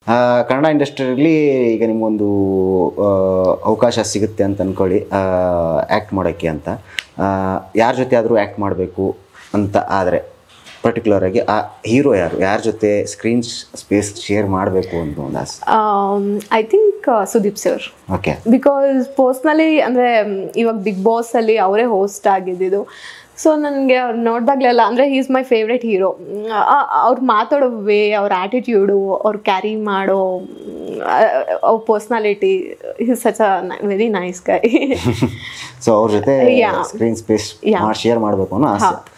ಆ, ಕನ್ನಡ ಇಂಡಸ್ಟ್ರಿಯಲ್ಲಿ ಈಗ ನಿಮಗೊಂದು ಆ, ಅವಕಾಶ ಸಿಗುತ್ತೆ ಅಂತ ಅಂದ್ಕೊಳ್ಳಿ ಆ್ಯಕ್ಟ್ ಮಾಡೋಕ್ಕೆ ಅಂತ ಯಾರ ಜೊತೆ ಆದರೂ ಆ್ಯಕ್ಟ್ ಮಾಡಬೇಕು ಅಂತ ಆದರೆ ಪರ್ಟಿಕ್ಯುಲರ್ ಆಗಿ ಆ ಹೀರೋ ಯಾರು ಯಾರ ಜೊತೆ ಸ್ಕ್ರೀನ್ ಸ್ಪೇಸ್ ಶೇರ್ ಮಾಡಬೇಕು ಅಂತ ಒಂದು ಆಸೆ I think Sudeep sir okay because personally ಅಂದರೆ ಇವಾಗ ಬಿಗ್ ಬಾಸಲ್ಲಿ ಅವರೇ ಹೋಸ್ಟ್ ಆಗಿದ್ದಿದ್ದು ಸೊ ನನಗೆ ಅವ್ರು ನೋಡಿದಾಗಲೆಲ್ಲ ಅಂದರೆ ಈಸ್ ಮೈ ಫೇವ್ರೆಟ್ ಹೀರೋ ಅವ್ರು ಮಾತಾಡೋ ವೇ ಅವ್ರ ಆ್ಯಟಿಟ್ಯೂಡು ಅವ್ರು ಕ್ಯಾರಿ ಮಾಡೋ ಅವ್ರ personality is such a very nice guy so ಅವ್ರ ಜೊತೆ Yeah. Screen space Yeah. Share ಮಾಡಬೇಕು ಅನ್ನೋ ಆಸೆ